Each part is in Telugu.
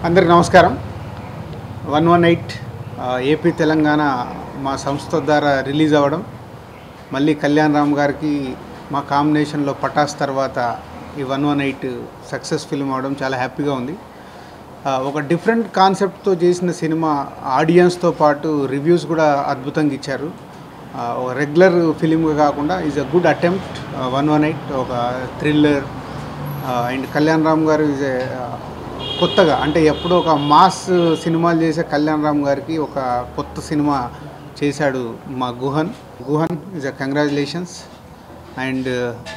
అందరికి నమస్కారం one one eight AP Telangana మా సంస్థ ద్వారా రిలీజ్ అవ్వడం మళ్ళీ కళ్యాణ్ రామ్ గారికి మా కాంబినేషన్లో పటాస్ తర్వాత ఈ one one eight success film అవడం చాలా హ్యాపీగా ఉంది ఆ, ఒక డిఫరెంట్ కాన్సెప్ట్తో చేసిన సినిమా ఆడియన్స్తో పాటు రివ్యూస్ కూడా అద్భుతంగా ఇచ్చారు ఆ, ఒక రెగ్యులర్ ఫిలింగా కాకుండా is a good attempt one one eight ఒక thriller and Kalyan Ram garu is ఏ కొత్తగా అంటే ఎప్పుడో ఒక మాస్ సినిమాలు చేసే కళ్యాణ్ రామ్ గారికి ఒక కొత్త సినిమా చేశాడు మా Guhan Guhan is a congratulations and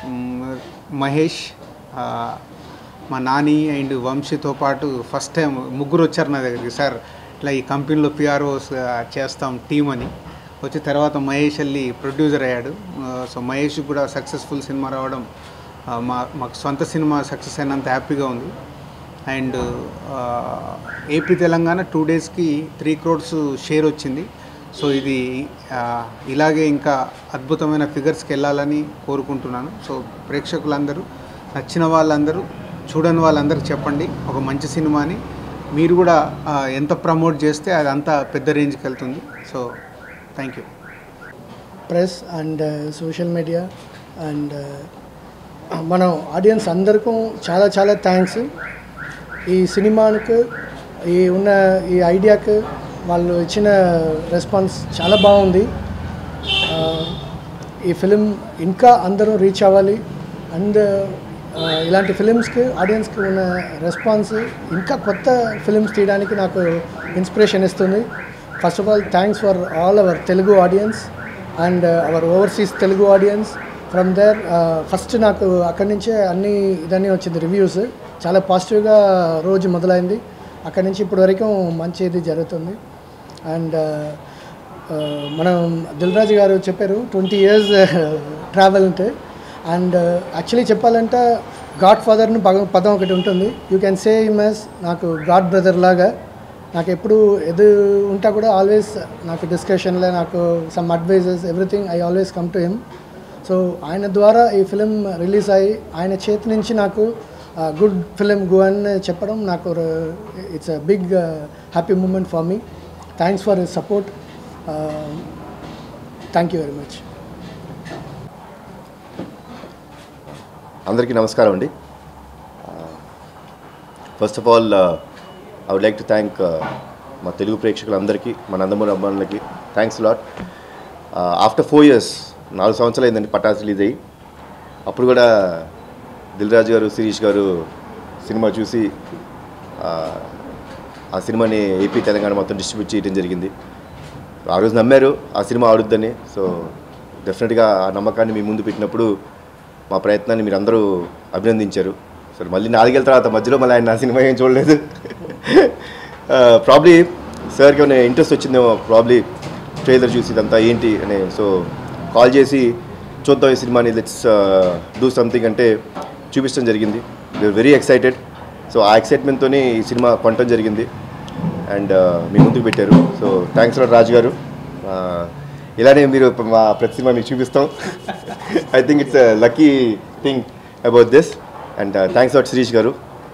Mahesh ఆ, మా నాని అండ్ వంశీతో పాటు ఫస్ట్ టైం ముగ్గురు వచ్చారు నా దగ్గరికి సార్ ఇట్లా ఈ కంపెనీలో పిఆర్ఓస్ చేస్తాం టీం అని వచ్చి తర్వాత మహేష్ వెళ్ళి ప్రొడ్యూసర్ అయ్యాడు సో మహేష్ కూడా సక్సెస్ఫుల్ సినిమా రావడం ఆ, మా మాకు సొంత సినిమా సక్సెస్ అయినంత హ్యాపీగా ఉంది అండ్ ఏపీ తెలంగాణ టూ డేస్కి త్రీ క్రోడ్స్ షేర్ వచ్చింది సో ఇది ఆ, ఇలాగే ఇంకా అద్భుతమైన ఫిగర్స్కి వెళ్ళాలని కోరుకుంటున్నాను సో ప్రేక్షకులందరూ నచ్చిన వాళ్ళందరూ చూడని వాళ్ళందరూ చెప్పండి ఒక మంచి సినిమాని మీరు కూడా ఆ, ఎంత ప్రమోట్ చేస్తే అది అంత పెద్ద రేంజ్కి వెళ్తుంది so thank you press and social media and మనం ఆడియన్స్ అందరికీ చాలా చాలా థ్యాంక్స్ ఈ సినిమానికి ఈ ఉన్న ఈ ఐడియాకి వాళ్ళు ఇచ్చిన రెస్పాన్స్ చాలా బాగుంది ఆ, ఈ ఫిలిం ఇంకా అందరూ రీచ్ అవ్వాలి అండ్ ఆ, ఇలాంటి ఫిలిమ్స్కి ఆడియన్స్కి ఉన్న రెస్పాన్స్ ఇంకా కొత్త ఫిలిమ్స్ తీయడానికి నాకు ఇన్స్పిరేషన్ ఇస్తుంది first of all thanks for all our Telugu audience and our overseas Telugu audience from there first నాకు అక్కడి నుంచే అన్ని ఇదన్నీ వచ్చింది రివ్యూస్ చాలా పాజిటివ్గా రోజు మొదలైంది అక్కడి నుంచి ఇప్పటి వరకు మంచి ఇది జరుగుతుంది అండ్ మనం దిల్రాజు గారు చెప్పారు ట్వంటీ ఇయర్స్ ట్రావెల్ అంటే అండ్ యాక్చువల్లీ చెప్పాలంటే గాడ్ ఫాదర్ని పగ పదం ఒకటి ఉంటుంది యూ కెన్ సే ఇమస్ నాకు గాడ్ బ్రదర్ లాగా నాకు ఎప్పుడు ఎదు ఉంటా కూడా ఆల్వేస్ నాకు డిస్కషన్లో నాకు some advises everything I always come to him so ఆయన ద్వారా ఈ ఫిలిం రిలీజ్ అయ్యి ఆయన చేతి నుంచి నాకు గుడ్ ఫిలిం గో అని చెప్పడం నాకు it's a big happy moment for me thanks for support thank you very much అందరికీ నమస్కారం అండి first of all I would like to thank మా తెలుగు ప్రేక్షకులందరికీ మా నందమూరి అభిమానులకి thanks lot after four years నాలుగు సంవత్సరాలు అయిందండి పటాస్ రిలీజ్ అయ్యి అప్పుడు కూడా దిల్ రాజు గారు శిరీష్ గారు సినిమా చూసి ఆ, ఆ సినిమాని ఏపీ తెలంగాణ మొత్తం డిస్ట్రిబ్యూట్ చేయడం జరిగింది ఆ రోజు నమ్మారు ఆ సినిమా ఆడుద్దని సో డెఫినెట్గా ఆ నమ్మకాన్ని మీ ముందు పెట్టినప్పుడు మా ప్రయత్నాన్ని మీరు అందరూ అభినందించారు సరే మళ్ళీ నాలుగేళ్ళ తర్వాత మధ్యలో మళ్ళీ ఆయన నా సినిమా ఏం చూడలేదు ప్రాబ్లీ సార్కి ఏమైనా ఇంట్రెస్ట్ వచ్చిందేమో ప్రాబ్లీ ట్రైలర్ చూసి ఇదంతా ఏంటి అని సో కాల్ చేసి చూద్దాం ఈ సినిమాని లెట్స్ డూ సంథింగ్ అంటే చూపించడం జరిగింది వీఆర్ వెరీ ఎక్సైటెడ్ సో ఆ ఎక్సైట్మెంట్తో ఈ సినిమా కొనటం జరిగింది అండ్ మీ ముందుకు పెట్టారు సో థ్యాంక్స్ లాట్ రాజు గారు Uh, ఇలానే మీరు మా ప్రతి సినిమా మీకు చూపిస్తాం I think it's lucky thing about this and thanks lot Shirish garu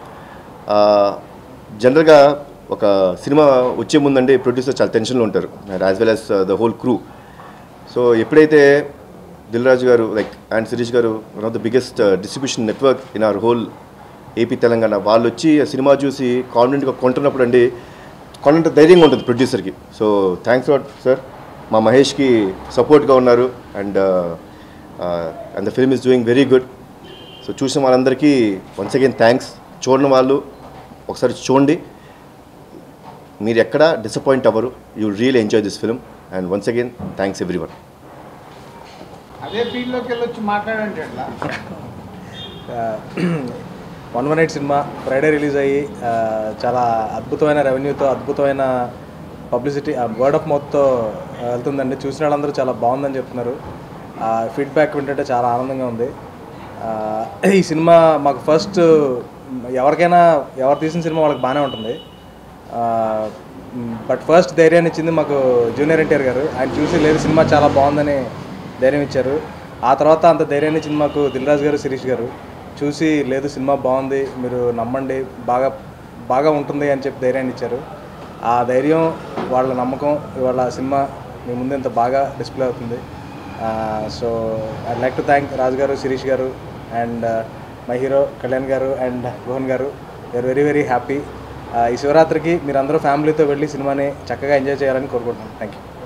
జనరల్గా ఒక సినిమా వచ్చే ముందండి ప్రొడ్యూసర్ చాలా టెన్షన్లో ఉంటారు and as well as the whole crew so ఎప్పుడైతే Dil Raju garu like and Shirish garu one of the biggest distribution network in our whole AP Telangana వాళ్ళు వచ్చి ఆ సినిమా చూసి కాన్ఫిడెంట్గా కొంటున్నప్పుడు అండి కొనంత ధైర్యంగా ఉంటుంది ప్రొడ్యూసర్కి సో థ్యాంక్స్ లాట్ సార్ మా మహేష్కి సపోర్ట్గా ఉన్నారు and and the film is doing very good so చూసిన వాళ్ళందరికీ వన్స్ అగైన్ థ్యాంక్స్ చూడని వాళ్ళు ఒకసారి చూడండి మీరు ఎక్కడ డిసప్పాయింట్ అవ్వరు you real enjoy this film and once again thanks everyone అదే ఫీల్డ్లోకి వెళ్ళొచ్చి మాట్లాడండి అట్లా వన్ వన్ ఎయిట్ సినిమా ఫ్రైడే రిలీజ్ అయ్యి ఆ, చాలా అద్భుతమైన రెవెన్యూతో అద్భుతమైన పబ్లిసిటీ వర్డ్ ఆఫ్ మౌత్తో వెళ్తుందండి చూసిన వాళ్ళందరూ చాలా బాగుందని చెప్తున్నారు ఫీడ్బ్యాక్ వింటుంటే చాలా ఆనందంగా ఉంది ఆ, ఈ సినిమా మాకు ఫస్ట్ ఎవరికైనా ఎవరు తీసిన సినిమా వాళ్ళకి బాగానే ఉంటుంది బట్ ఫస్ట్ ధైర్యాన్ని ఇచ్చింది మాకు జూనియర్ ఎన్టీఆర్ గారు ఆయన చూసి లేదు సినిమా చాలా బాగుందని ధైర్యం ఇచ్చారు ఆ తర్వాత అంత ధైర్యాన్ని ఇచ్చింది మాకు దిల్రాజు గారు శిరీష్ గారు చూసి లేదు సినిమా బాగుంది మీరు నమ్మండి బాగా బాగా ఉంటుంది అని చెప్పి ధైర్యాన్ని ఇచ్చారు ఆ ధైర్యం వాళ్ళ నమ్మకం ఇవాళ సినిమా మీ ముందు ఇంత బాగా డిస్ప్లే అవుతుంది so I like to thank Raju garu Shirish గారు అండ్ మై హీరో కళ్యాణ్ గారు అండ్ రోహన్ గారు వీఆర్ వెరీ వెరీ హ్యాపీ ఈ శివరాత్రికి మీరందరూ ఫ్యామిలీతో వెళ్ళి సినిమాని చక్కగా ఎంజాయ్ చేయాలని కోరుకుంటున్నాను థ్యాంక్ యూ